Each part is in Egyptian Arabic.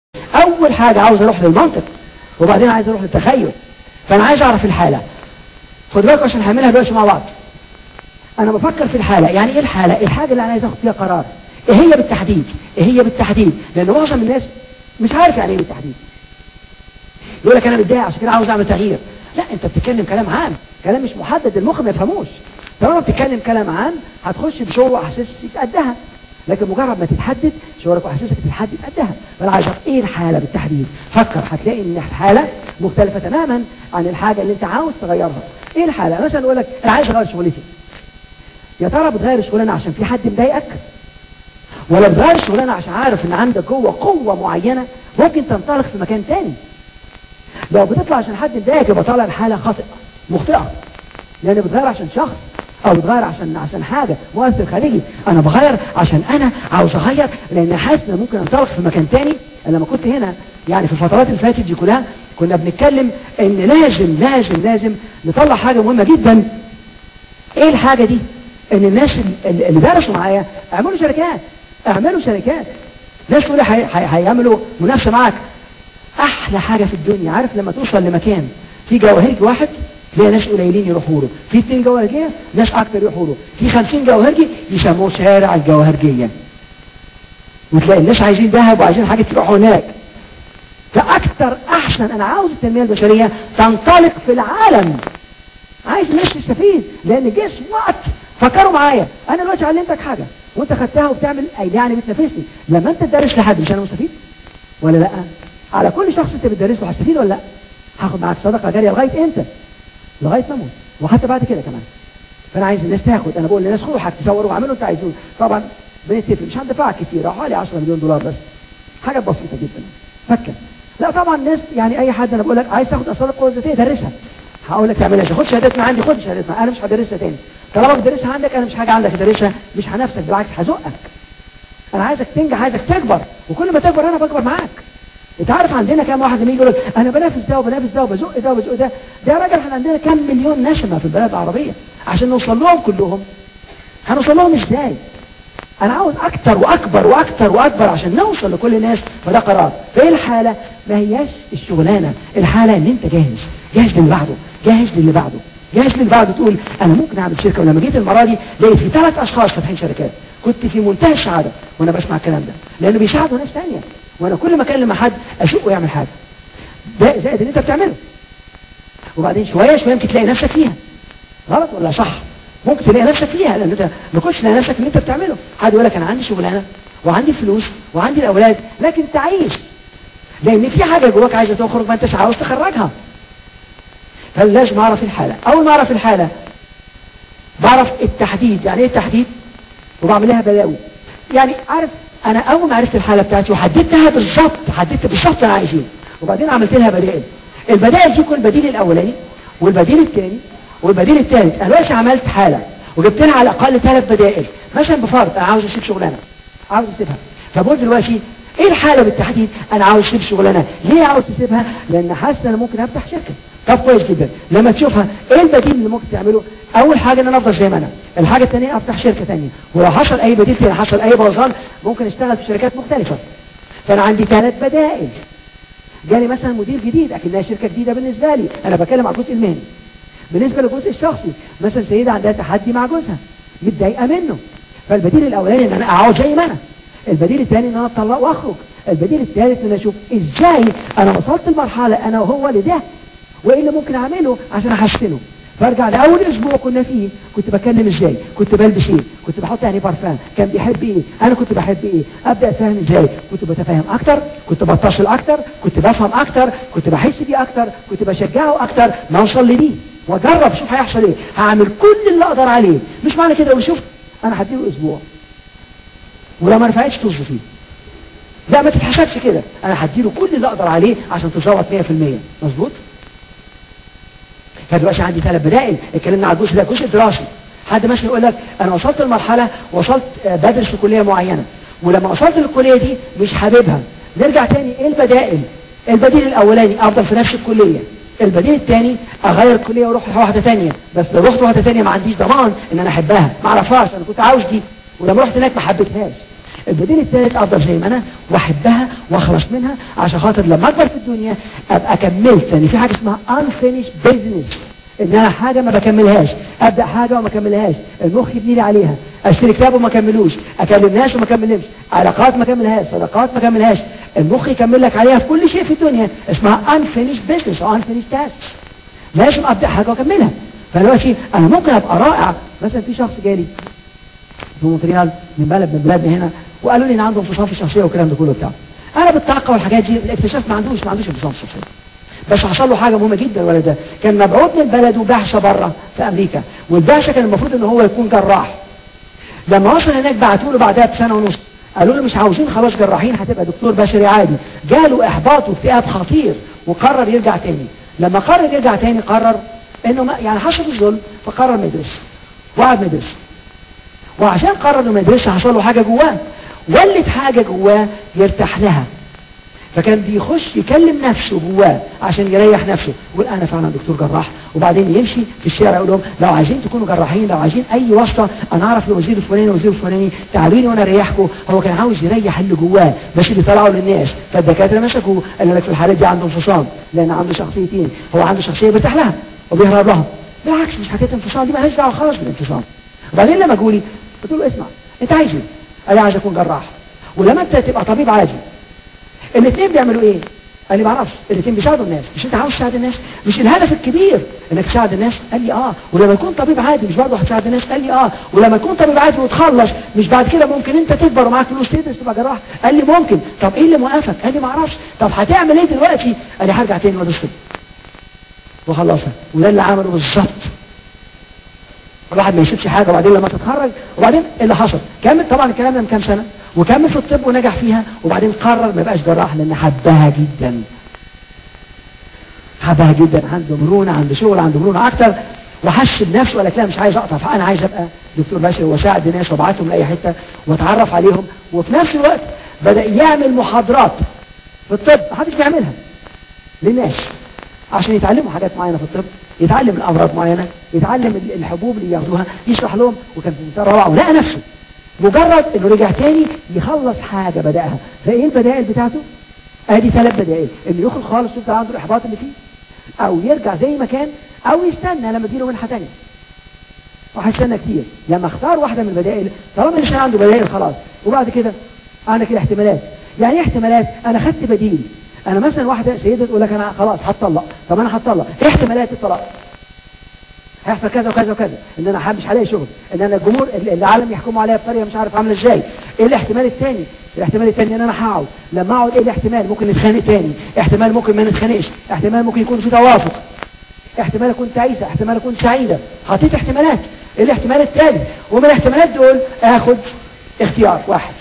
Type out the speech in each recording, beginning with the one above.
اول حاجة عاوز اروح للمنطق وبعدين عايز اروح للتخيل فانا عايز اعرف الحالة خد بالك عشان هعملها دلوقتي مع بعض انا بفكر في الحالة يعني ايه الحالة الحاجة اللي انا عايز اخد فيها قرار ايه هي بالتحديد ايه هي بالتحديد لان معظم الناس مش عارف يعني ايه بالتحديد يقول لك انا متضايق عشان كده عاوز اعمل تغيير لا انت بتتكلم كلام عام كلام مش محدد المخ ما يفهموش طالما بتتكلم كلام عام هتخش بشعور واحاسيس قدها لكن مجرد ما تتحدد شعورك واحاسيسك تتحدد قدها فانا عايز اعرف ايه الحاله بالتحديد فكر هتلاقي ان الحاله مختلفه تماما عن الحاجه اللي انت عاوز تغيرها ايه الحاله مثلا اقول لك انا عايز اغير شغلتي يا ترى بتغير الشغلانه عشان في حد مضايقك ولا بتغير الشغلانه عشان عارف ان عندك جوه قوه معينه ممكن تنطلق في مكان تاني لو بتطلع عشان حد مضايقك يبقى طالع الحاله خاطئه مخطئه لان بتغير عشان شخص او بتغير عشان عشان حاجه مؤثر خارجي انا بغير عشان انا عاوز اغير لان حاسس ان ممكن انطلق في مكان تاني لما كنت هنا يعني في الفترات اللي فاتت دي كلها كنا بنتكلم ان لازم لازم لازم نطلع حاجه مهمه جدا ايه الحاجه دي ان الناس اللي اللي درسوا معايا اعملوا شركات اعملوا شركات ناس تقول هي- هي- هيعملوا منافسه معاك احلى حاجه في الدنيا عارف لما توصل لمكان في جواهرجي واحد تلاقي ناس قليلين يروحوا له في اتنين جواهرجيه ناس اكتر يروحوا له في خمسين جواهرجي يسموه شارع الجواهرجيه وتلاقي الناس عايزين ذهب وعايزين حاجه تروحوا هناك فاكتر احسن انا عاوز التنميه البشريه تنطلق في العالم عايز الناس تستفيد لان جسم وقت فكروا معايا انا دلوقتي علمتك حاجه وانت خدتها وبتعمل أي يعني بتنافسني لما انت تدرس لحد مش انا مستفيد ولا لا على كل شخص انت بتدرس له هستفيد ولا لا هاخد معاك صدقه جاريه لغايه امتى لغايه ما اموت وحتى بعد كده كمان فانا عايز الناس تاخد انا بقول للناس خدوا حاجه تصوروا واعملوا اللي انتوا عايزينه طبعا بنتفق مش هندفع كتير حوالي 10 مليون دولار بس حاجه بسيطه جدا فكر لا طبعا الناس يعني اي حد انا بقول لك عايز تاخد اسرار القوه الذاتيه درسها هقول لك تعملها ازاي خد شهادات من عندي خد شهادات من انا مش هدرسها تاني طالما بتدرسها عندك انا مش حاجه عندك ادرسها مش هنافسك بالعكس هزقك انا عايزك تنجح عايزك تكبر وكل ما تكبر انا بكبر معاك انت عارف عندنا كام واحد لما يجي يقول لك انا بنافس ده وبنافس ده وبزق ده وبزق ده ده يا راجل احنا عندنا كام مليون نسمه في البلاد العربيه عشان نوصل لهم كلهم هنوصل لهم ازاي انا عاوز اكتر واكبر واكتر واكبر عشان نوصل لكل الناس فده قرار فايه الحاله ما هياش الشغلانه الحاله ان انت جاهز جاهز للي بعده جاهز للي بعده جاهز للي بعده تقول انا ممكن اعمل شركه ولما جيت المره دي لقيت في ثلاث اشخاص فاتحين شركات كنت في منتهى السعاده وانا بسمع الكلام ده لانه بيساعدوا ناس ثانيه وانا كل ما اكلم مع حد اشوفه يعمل حاجه ده زائد اللي انت بتعمله وبعدين شويه شويه يمكن تلاقي نفسك فيها غلط ولا صح ممكن تلاقي نفسك فيها لان انت ما كنتش تلاقي نفسك في اللي انت بتعمله حد يقول لك انا عندي شغلانه وعندي فلوس وعندي الاولاد لكن تعيش لان في حاجه جواك عايزه تخرج ما انتش عاوز تخرجها فلازم اعرف الحاله اول ما اعرف الحاله بعرف التحديد يعني ايه التحديد وبعمل لها بلاوي يعني عارف انا اول ما عرفت الحاله بتاعتي وحددتها بالظبط حددت بالظبط انا عايز ايه وبعدين عملت لها بدائل البدائل دي يكون البديل الاولاني والبديل الثاني والبديل الثالث انا دلوقتي عملت حاله وجبت لها على الاقل ثلاث بدائل مثلا بفرض انا عاوز اسيب شغلانه عاوز اسيبها فبقول دلوقتي ايه الحاله بالتحديد انا عاوز اسيب شغلانه ليه عاوز تسيبها لان حاسس ان انا ممكن افتح شركه طب كويس جدا لما تشوفها ايه البديل اللي ممكن تعمله اول حاجه ان انا افضل زي ما انا الحاجه الثانيه افتح شركه ثانيه ولو حصل اي بديل تاني حصل اي بوظان ممكن اشتغل في شركات مختلفه فانا عندي ثلاث بدائل جالي مثلا مدير جديد اكنها شركه جديده بالنسبه لي انا بتكلم على الجزء المهني بالنسبه للجزء الشخصي مثلا سيده عندها تحدي مع جوزها متضايقه منه فالبديل الاولاني ان انا اقعد زي ما انا البديل الثاني ان انا اتطلق واخرج البديل الثالث ان انا اشوف ازاي انا وصلت لمرحله انا وهو لده وايه اللي ممكن اعمله عشان احسنه فارجع لاول اسبوع كنا فيه كنت بكلم ازاي كنت بلبس ايه كنت بحط يعني بارفان كان بيحب ايه انا كنت بحب ايه ابدا افهم ازاي كنت بتفاهم اكتر كنت بتصل اكتر كنت بفهم اكتر كنت بحس بيه اكتر كنت بشجعه اكتر ما اوصل لدي واجرب شوف هيحصل ايه هعمل كل اللي اقدر عليه مش معنى كده لو شفت انا هديله اسبوع ولو ما نفعتش طز فيه لا ما تتحسبش كده انا هديله كل اللي اقدر عليه عشان تظبط 100% مظبوط فدلوقتي عندي ثلاث بدائل اتكلمنا على الجزء ده جزء دراسي حد مثلا يقول لك انا وصلت لمرحله وصلت آه، بدرس في كليه معينه ولما وصلت للكليه دي مش حاببها نرجع تاني ايه البدائل البديل الاولاني افضل في نفس الكليه البديل الثاني اغير الكليه واروح واحده ثانيه بس لو رحت واحده ثانيه ما عنديش ضمان ان انا احبها ما اعرفهاش انا كنت عاوز دي ولما رحت هناك ما حبيتهاش البديل الثالث افضل زي ما انا واحبها واخلص منها عشان خاطر لما اكبر في الدنيا ابقى كملت لان في حاجه اسمها unfinished business ان انا حاجه ما بكملهاش ابدا حاجه وما اكملهاش المخ يبني لي عليها اشتري كتاب وما اكملوش اكلم ناس وما اكملهمش علاقات ما اكملهاش صداقات ما اكملهاش المخ يكمل لك عليها في كل شيء في الدنيا اسمها unfinished business او unfinished tasks لازم ابدا حاجه واكملها فدلوقتي انا ممكن ابقى رائع مثلا في شخص جالي في مونتريال من بلد من بلادنا هنا وقالوا لي ان عنده انفصام في الشخصيه والكلام ده كله بتاعه انا بالطاقه والحاجات دي اكتشفت ما عندوش ما عندوش انفصام في الشخصيه بس حصل له حاجه مهمه جدا الولد ده كان مبعوث من بلده بعثه بره في امريكا والبعثه كان المفروض ان هو يكون جراح لما وصل هناك بعتوا له بعدها بسنه ونص قالوا له مش عاوزين خلاص جراحين هتبقى دكتور بشري عادي جاله احباط واكتئاب خطير وقرر يرجع تاني لما قرر يرجع تاني قرر انه ما يعني حصل الظلم فقرر ما يدرسش وقعد ما يدرسش وعشان قرر انه ما يدرسش حصل له حاجه جواه ولت حاجه جواه يرتاح لها فكان بيخش يكلم نفسه جواه عشان يريح نفسه يقول انا فعلا دكتور جراح وبعدين يمشي في الشارع يقول لهم لو عايزين تكونوا جراحين لو عايزين اي واسطه انا اعرف الوزير الفلاني والوزير الفلاني تعالوا لي وانا اريحكم هو كان عاوز يريح اللي جواه بس بيطلعوا للناس فالدكاتره مسكوه قالوا لك في الحالات دي عنده انفصام لان عنده شخصيتين هو عنده شخصيه بيرتاح لها وبيهرب لها بالعكس مش حكايه انفصام دي مالهاش دعوه خالص بالانفصام وبعدين لما جولي قلت له اسمع انت عايز ايه؟ قال لي عايز اكون جراح ولما انت تبقى طبيب عادي الاثنين بيعملوا ايه قال لي ما اعرفش الاثنين بيساعدوا الناس مش انت عاوز تساعد الناس مش الهدف الكبير انك تساعد الناس قال لي اه ولما يكون طبيب عادي مش برضه هتساعد الناس قال لي اه ولما يكون طبيب عادي وتخلص مش بعد كده ممكن انت تكبر ومعاك فلوس تدرس تبقى جراح قال لي ممكن طب ايه اللي موقفك قال لي ما اعرفش طب هتعمل ايه دلوقتي قال لي هرجع تاني وادرس طب وخلصها وده اللي عمله بالظبط الواحد ما يسيبش حاجه وبعدين لما تتخرج وبعدين اللي حصل كمل طبعا الكلام ده من كام سنه وكمل في الطب ونجح فيها وبعدين قرر ما يبقاش جراح لان حبها جدا حبها جدا عنده مرونه عنده شغل عنده مرونه اكتر وحس بنفسه وقال لك لا مش عايز اقطع فانا عايز ابقى دكتور بشري واساعد الناس وابعتهم لاي حته واتعرف عليهم وفي نفس الوقت بدا يعمل محاضرات في الطب ما حدش بيعملها للناس عشان يتعلموا حاجات معينه في الطب يتعلم الامراض معينه يتعلم الحبوب اللي ياخدوها يشرح لهم وكان في منتهى الروعه ولقى نفسه مجرد انه رجع تاني يخلص حاجه بداها فايه البدائل بتاعته ادي ثلاث بدائل انه يخرج خالص يفضل عنده الاحباط اللي فيه او يرجع زي ما كان او يستنى لما تجيله منحه ثانيه وهيستنى كتير لما اختار واحده من البدائل طالما الانسان عنده بدائل خلاص وبعد كده انا كده احتمالات يعني ايه احتمالات انا خدت بديل انا مثلا واحده سيده تقول لك انا خلاص هتطلق طب انا هتطلق ايه احتمالات الطلاق هيحصل كذا وكذا وكذا ان انا مش هلاقي شغل ان انا الجمهور العالم يحكموا عليا بطريقه مش عارف عامله ازاي ايه الاحتمال الثاني الاحتمال الثاني ان انا هقعد لما اقعد ايه الاحتمال ممكن نتخانق تاني احتمال ممكن ما نتخانقش احتمال ممكن يكون في توافق احتمال اكون تعيسه احتمال اكون سعيده حطيت احتمالات ايه الاحتمال الثاني ومن الاحتمالات دول اخد اختيار واحد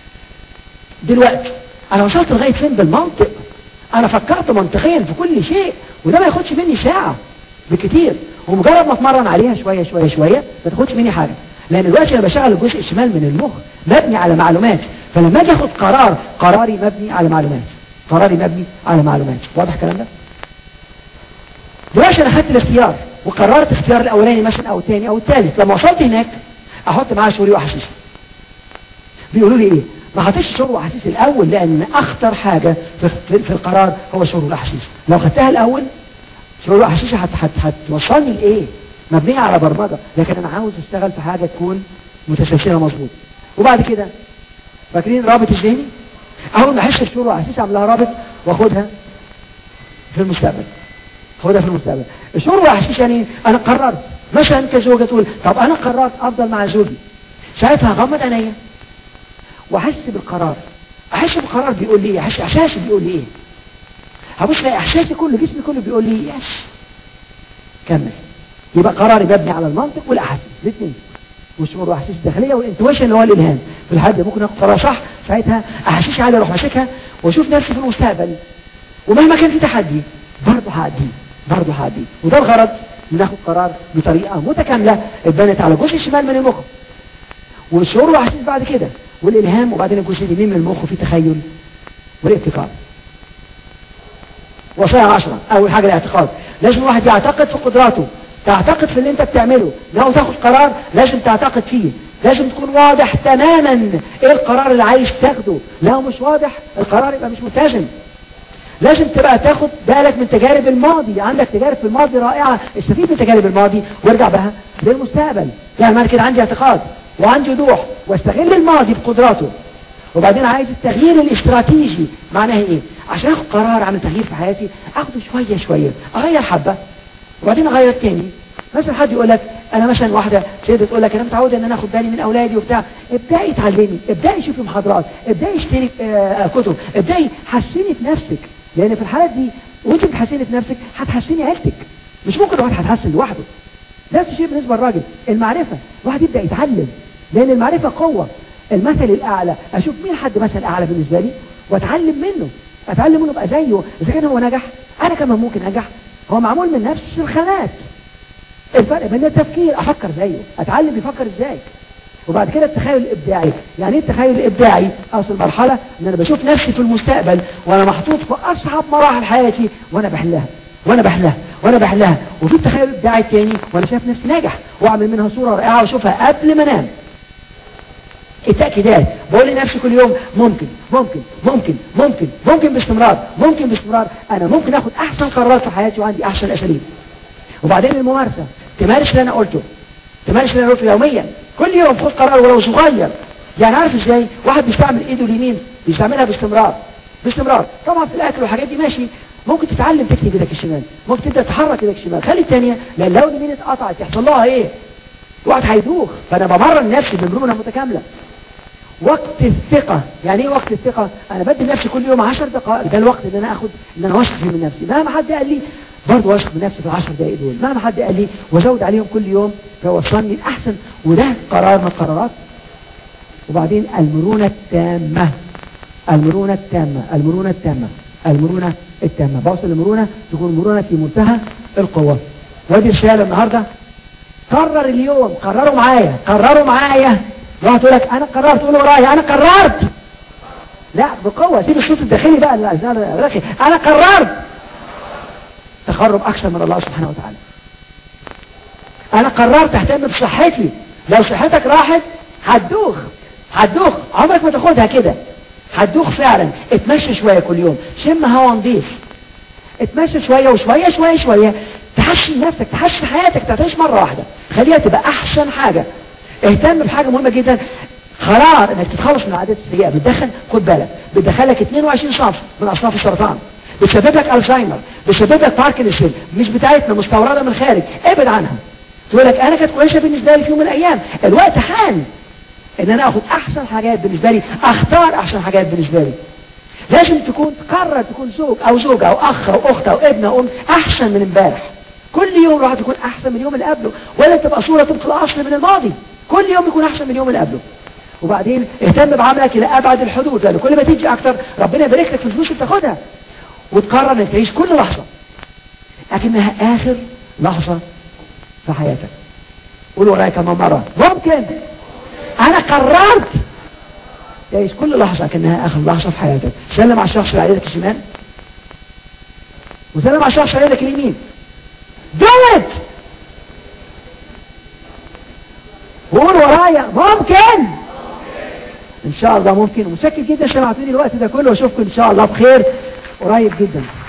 دلوقتي انا وصلت لغايه فين بالمنطق انا فكرت منطقيا في كل شيء وده ما ياخدش مني ساعه بكتير ومجرد ما اتمرن عليها شويه شويه شويه ما تاخدش مني حاجه لان دلوقتي انا بشغل الجزء الشمال من المخ مبني على معلومات فلما اجي اخد قرار قراري مبني على معلومات قراري مبني على معلومات واضح الكلام ده دلوقتي انا خدت الاختيار وقررت اختيار الاولاني مثلا او الثاني او الثالث لما وصلت هناك احط معاه شعوري واحاسيسي بيقولوا لي ايه ما حطيتش شعور واحاسيس الاول لان اخطر حاجه في, في القرار هو شعور والاحاسيس لو خدتها الاول شعور واحاسيسي هتوصلني لايه مبنيه على برمجه لكن انا عاوز اشتغل في حاجه تكون متسلسله مظبوط وبعد كده فاكرين رابط الذهني اول ما احس بشعور واحاسيس اعمل لها رابط واخدها في المستقبل خدها في المستقبل الشعور واحاسيس يعني انا قررت مثلا كزوجه تقول طب انا قررت افضل مع زوجي ساعتها اغمض عينيا واحس بالقرار احس بالقرار بيقول لي ايه احس احساسي بيقول لي ايه هبص الاقي احساسي كله جسمي كله بيقول لي يس كمل يبقى قراري مبني على المنطق والاحاسيس الاثنين والشعور والاحاسيس الداخليه والانتويشن اللي هو الالهام في الحد ممكن اخد قرار صح ساعتها احاسيسي عاليه اروح ماسكها واشوف نفسي في المستقبل ومهما كان في تحدي برضه هعديه برضه هعديه وده الغرض ناخد قرار بطريقه متكامله اتبنت على الجزء الشمال من المخ والشعور والاحاسيس بعد كده والالهام وبعدين الجزء اليمين من المخ فيه تخيل والابتكار وصايا عشرة أول حاجة الاعتقاد لازم الواحد يعتقد في قدراته تعتقد في اللي انت بتعمله لو تاخد قرار لازم تعتقد فيه لازم تكون واضح تماما ايه القرار اللي عايز تاخده لو مش واضح القرار يبقى مش متزن لازم تبقى تاخد بالك من تجارب الماضي عندك تجارب في الماضي رائعة استفيد من تجارب الماضي وارجع بها للمستقبل يعني انا كده عندي اعتقاد وعندي وضوح واستغل الماضي بقدراته وبعدين عايز التغيير الاستراتيجي معناها ايه عشان اخد قرار اعمل تغيير في حياتي اخده شوية شوية اغير حبة وبعدين اغير تاني مثلا حد يقول لك انا مثلا واحده سيده تقول لك انا متعوده ان انا اخد بالي من اولادي وبتاع ابداي اتعلمي ابداي شوفي محاضرات ابداي اشتري آه كتب ابداي حسني في نفسك لان في الحالات دي وانت بتحسني في نفسك هتحسني عيلتك مش ممكن الواحد هيتحسن لوحده نفس الشيء بالنسبه للراجل المعرفه الواحد يبدا يتعلم لان المعرفه قوه المثل الاعلى اشوف مين حد مثل اعلى بالنسبه لي واتعلم منه اتعلم منه ابقى زيه اذا كان هو نجح انا كمان ممكن انجح هو معمول من نفس الخانات الفرق بين التفكير افكر زيه اتعلم يفكر ازاي وبعد كده التخيل الابداعي يعني ايه التخيل الابداعي اوصل مرحله ان انا بشوف نفسي في المستقبل وانا محطوط في اصعب مراحل حياتي وانا بحلها وانا بحلها وانا بحلها وفي التخيل الابداعي التاني وانا شايف نفسي ناجح واعمل منها صوره رائعه واشوفها قبل ما انام التأكيدات بقول لنفسي كل يوم ممكن ممكن ممكن ممكن ممكن باستمرار ممكن باستمرار انا ممكن اخد احسن قرارات في حياتي وعندي احسن اساليب وبعدين الممارسة تمارس اللي انا قلته تمارس اللي انا قلته يوميا كل يوم خد قرار ولو صغير يعني عارف ازاي واحد بيستعمل ايده اليمين بيستعملها باستمرار باستمرار طبعا في الاكل والحاجات دي ماشي ممكن تتعلم تكتب ايدك الشمال ممكن تبدا تحرك ايدك الشمال خلي الثانيه لان لو اليمين اتقطعت يحصل لها ايه واحد هيدوخ فانا بمرن نفسي بمرونه متكامله وقت الثقة يعني ايه وقت الثقة انا بدي نفسي كل يوم عشر دقائق ده الوقت اللي انا اخد ان انا واثق فيه من نفسي مهما حد قال لي برضه واثق من نفسي في العشر دقائق دول مهما حد قال لي وازود عليهم كل يوم فيوصلني الاحسن وده قرار من القرارات وبعدين المرونة التامة المرونة التامة المرونة التامة المرونة التامة بوصل المرونة تكون مرونة في منتهى القوة ودي رسالة النهاردة قرر اليوم قرروا معايا قرروا معايا واحد تقول لك انا قررت تقول ورايا انا قررت لا بقوة سيب الصوت الداخلي بقى انا قررت تقرب اكثر من الله سبحانه وتعالى انا قررت اهتم بصحتي لو صحتك راحت هتدوخ هتدوخ عمرك ما تاخدها كده هتدوخ فعلا اتمشى شوية كل يوم شم هوا نظيف اتمشى شوية وشوية شوية شوية تحسن نفسك تحسن حياتك تعيش مرة واحدة خليها تبقى احسن حاجة اهتم بحاجة مهمة جدا قرار انك تتخلص من العادات السيئة بتدخل خد بالك بتدخلك 22 صنف من اصناف السرطان بتسبب لك الزهايمر بتسبب لك باركنسون مش بتاعتنا مستورده من الخارج ابعد عنها تقول لك انا كانت كويسه بالنسبه لي في يوم من الايام الوقت حان ان انا اخد احسن حاجات بالنسبه لي اختار احسن حاجات بالنسبه لي لازم تكون تقرر تكون زوج او زوجه او اخ او اخت او ابن او ام احسن من امبارح كل يوم راح تكون احسن من اليوم اللي قبله ولا تبقى صوره طبق الاصل من الماضي كل يوم يكون احسن من اليوم اللي قبله وبعدين اهتم بعملك الى ابعد الحدود لان كل ما تيجي اكتر ربنا يبارك لك في الفلوس اللي بتاخدها وتقرر انك تعيش كل لحظة لكنها اخر لحظة في حياتك قول ورايا كمان مرة ممكن انا قررت تعيش كل لحظة كأنها اخر لحظة في حياتك سلم على الشخص اللي على يدك الشمال وسلم على الشخص اللي على يدك اليمين do it قول ورايا ممكن ان شاء الله ممكن ومتشكر جدا سمعتوني الوقت ده كله واشوفكم ان شاء الله بخير قريب جدا